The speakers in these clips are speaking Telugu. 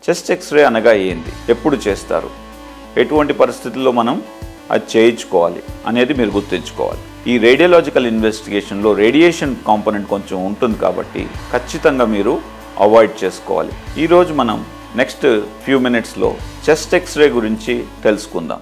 చెస్ట్ ఎక్స్రే అనగా ఏంది ఎప్పుడు చేస్తారు ఎటువంటి పరిస్థితుల్లో మనం అది చేయించుకోవాలి అనేది మీరు గుర్తుంచుకోవాలి ఈ రేడియోలాజికల్ ఇన్వెస్టిగేషన్లో రేడియేషన్ కాంపోనెంట్ కొంచెం ఉంటుంది కాబట్టి ఖచ్చితంగా మీరు అవాయిడ్ చేసుకోవాలి ఈరోజు మనం నెక్స్ట్ ఫ్యూ మినిట్స్లో చెస్ట్ ఎక్స్రే గురించి తెలుసుకుందాం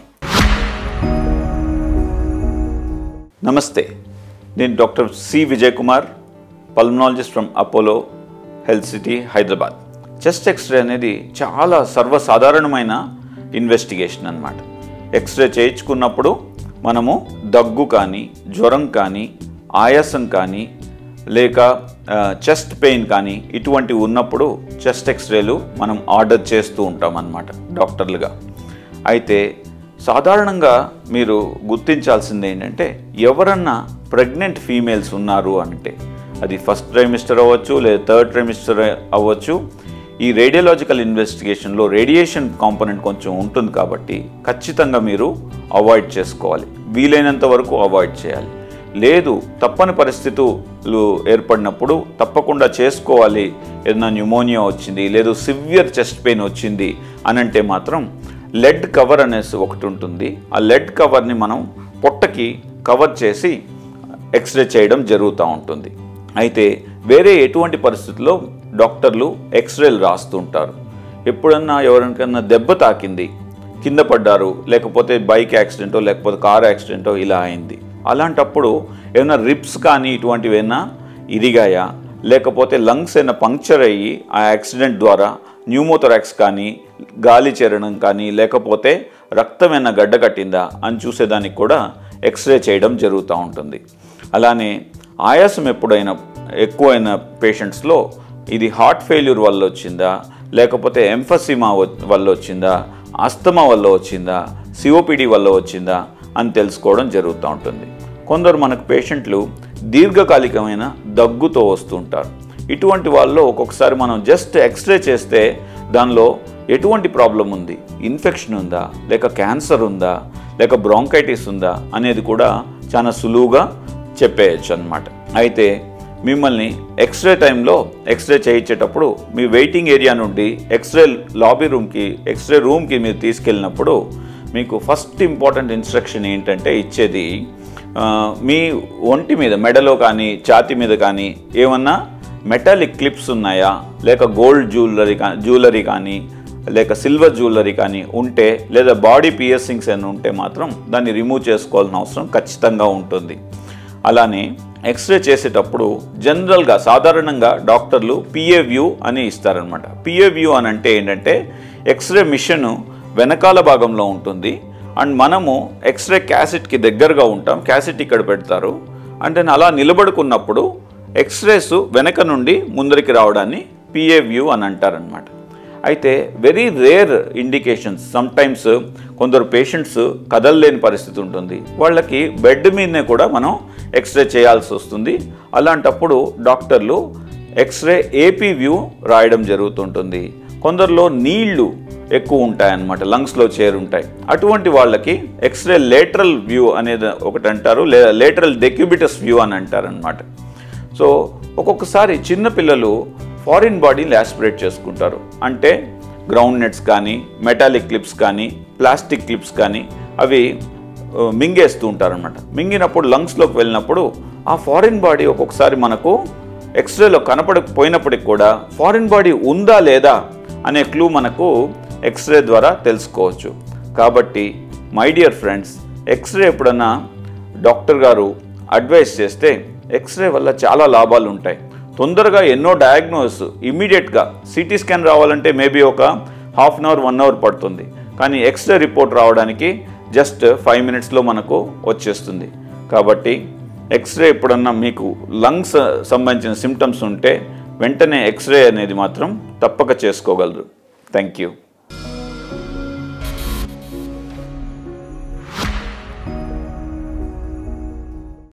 నమస్తే నేను doctor C Vijay Kumar pulmonologist from Apollo Health City Hyderabad chest X-ray అనేది చాలా సర్వసాధారణమైన ఇన్వెస్టిగేషన్ అన్నమాట ఎక్స్రే చేయించుకున్నప్పుడు మనము దగ్గు కానీ జ్వరం కానీ ఆయాసం కానీ లేక చెస్ట్ పెయిన్ కానీ ఇటువంటి ఉన్నప్పుడు చెస్ట్ ఎక్స్రేలు మనం ఆర్డర్ చేస్తూ ఉంటాం అన్నమాట డాక్టర్లుగా అయితే సాధారణంగా మీరు గుర్తించాల్సింది ఏంటంటే ఎవరన్నా ప్రెగ్నెంట్ ఫీమేల్స్ ఉన్నారు అంటే అది ఫస్ట్ ట్రైమిస్టర్ అవ్వచ్చు లేదా థర్డ్ ట్రైమిస్టర్ అవ్వచ్చు ఈ రేడియోలాజికల్ ఇన్వెస్టిగేషన్లో రేడియేషన్ కాంపోనెంట్ కొంచెం ఉంటుంది కాబట్టి ఖచ్చితంగా మీరు అవాయిడ్ చేసుకోవాలి వీలైనంత వరకు అవాయిడ్ చేయాలి లేదు తప్పని పరిస్థితులు ఏర్పడినప్పుడు తప్పకుండా చేసుకోవాలి ఏదైనా న్యూమోనియా వచ్చింది లేదు సివియర్ చెస్ట్ పెయిన్ వచ్చింది అని అంటే మాత్రం లెడ్ కవర్ అనేసి ఒకటి ఉంటుంది ఆ లెడ్ కవర్ని మనం పొట్టకి కవర్ చేసి ఎక్స్రే చేయడం జరుగుతూ ఉంటుంది అయితే వేరే ఎటువంటి పరిస్థితుల్లో డాక్టర్లు ఎక్స్రేలు రాస్తుంటారు ఎప్పుడన్నా ఎవరికన్నా దెబ్బ తాకింది కింద పడ్డారు లేకపోతే బైక్ యాక్సిడెంటో లేకపోతే కార్ యాక్సిడెంటో ఇలా అయింది అలాంటప్పుడు ఏమైనా రిప్స్ కానీ ఇటువంటివి ఏమైనా ఇరిగాయా లేకపోతే లంగ్స్ ఏమైనా పంక్చర్ అయ్యి ఆ యాక్సిడెంట్ ద్వారా న్యూమోథొరాక్స్ కానీ గాలి చేరడం కానీ లేకపోతే రక్తమైన గడ్డ కట్టిందా అని చూసేదానికి కూడా ఎక్స్రే చేయడం జరుగుతూ ఉంటుంది అలానే ఆయాసం ఎప్పుడైనా ఎక్కువైన పేషెంట్స్లో ఇది హార్ట్ ఫెయిల్యూర్ వల్ల వచ్చిందా లేకపోతే ఎంఫసిమా వల్ల వచ్చిందా ఆస్తమా వల్ల వచ్చిందా సిఓపిడి వల్ల వచ్చిందా అని తెలుసుకోవడం జరుగుతూ ఉంటుంది కొందరు మనకు పేషెంట్లు దీర్ఘకాలికమైన దగ్గుతో వస్తుంటారు ఇటువంటి వాళ్ళలో ఒక్కొక్కసారి మనం జస్ట్ ఎక్స్రే చేస్తే దానిలో ఎటువంటి ప్రాబ్లం ఉంది ఇన్ఫెక్షన్ ఉందా లేక క్యాన్సర్ ఉందా లేక బ్రాంకైటిస్ ఉందా అనేది కూడా చాలా సులువుగా చెప్పేయచ్చు అనమాట అయితే మిమ్మల్ని ఎక్స్రే టైంలో ఎక్స్రే చేయించేటప్పుడు మీ వెయిటింగ్ ఏరియా నుండి ఎక్స్రే లాబీ రూమ్కి ఎక్స్రే రూమ్కి మీరు తీసుకెళ్ళినప్పుడు మీకు ఫస్ట్ ఇంపార్టెంట్ ఇన్స్ట్రక్షన్ ఏంటంటే ఇచ్చేది ఆ, మీ ఒంటి మీద మెడలో కానీ ఛాతి మీద కానీ ఏమన్నా మెటాలిక్ క్లిప్స్ ఉన్నాయా లేక గోల్డ్ జ్యువెలరీ కా జ్యువెలరీ కానీ లేక సిల్వర్ జ్యువెలరీ కానీ ఉంటే లేదా బాడీ పియర్సింగ్స్ అని ఉంటే మాత్రం దాన్ని రిమూవ్ చేసుకోవాల్సిన అవసరం ఖచ్చితంగా ఉంటుంది అలానే ఎక్స్రే చేసేటప్పుడు జనరల్గా సాధారణంగా డాక్టర్లు పిఏ వ్యూ అని ఇస్తారనమాట పిఏ వ్యూ అని అంటే ఏంటంటే ఎక్స్రే మిషన్ వెనకాల భాగంలో ఉంటుంది అండ్ మనము ఎక్స్రే క్యాసెట్కి దగ్గరగా ఉంటాం క్యాసెట్ ఇక్కడ పెడతారు అంటే అలా నిలబడుకున్నప్పుడు ఎక్స్రేస్ వెనక నుండి ముందరికి రావడాన్ని పిఏ వ్యూ అని అంటారనమాట అయితే వెరీ రేర్ ఇండికేషన్స్ సమ్టైమ్స్ కొందరు పేషెంట్స్ కదలలేని పరిస్థితి ఉంటుంది వాళ్ళకి బెడ్ మీదనే కూడా మనం ఎక్స్రే చేయాల్సి వస్తుంది అలాంటప్పుడు డాక్టర్లు ఎక్స్రే ఏపీ వ్యూ రాయడం జరుగుతుంటుంది కొందరిలో నీళ్లు ఎక్కువ ఉంటాయన్నమాట లంగ్స్లో చేరుంటాయి అటువంటి వాళ్ళకి ఎక్స్రే లేటరల్ వ్యూ అనేది ఒకటి అంటారు లేదా లేటరల్ డెక్యూబిటస్ వ్యూ అని అంటారనమాట సో ఒక్కొక్కసారి చిన్నపిల్లలు ఫారిన్ బాడీని యాస్పిరేట్ చేసుకుంటారు అంటే గ్రౌండ్ నెట్స్ కానీ మెటాలిక్ క్లిప్స్ కానీ ప్లాస్టిక్ క్లిప్స్ కానీ అవి ఆ, మింగేస్తూ ఉంటారనమాట మింగినప్పుడు లంగ్స్లోకి వెళ్ళినప్పుడు ఆ ఫారిన్ బాడీ ఒక్కొక్కసారి మనకు ఎక్స్రేలో కనపడకపోయినప్పటికి కూడా ఫారిన్ బాడీ ఉందా లేదా అనే క్లూ మనకు ఎక్స్రే ద్వారా తెలుసుకోవచ్చు కాబట్టి మై డియర్ ఫ్రెండ్స్ ఎక్స్రే ఎప్పుడన్నా డాక్టర్ గారు అడ్వైస్ చేస్తే ఎక్స్రే వల్ల చాలా లాభాలు ఉంటాయి తొందరగా ఎన్నో డయాగ్నోస్ ఇమీడియట్గా సిటీ స్కాన్ రావాలంటే మేబీ ఒక half an hour one hour పడుతుంది కానీ ఎక్స్రే రిపోర్ట్ రావడానికి జస్ట్ ఫైవ్ మినిట్స్లో మనకు వచ్చేస్తుంది కాబట్టి ఎక్స్రే ఎప్పుడన్నా మీకు లంగ్స్ సంబంధించిన సిమ్టమ్స్ ఉంటే వెంటనే ఎక్స్రే అనేది మాత్రం తప్పక చేసుకోగలరు థ్యాంక్ యూ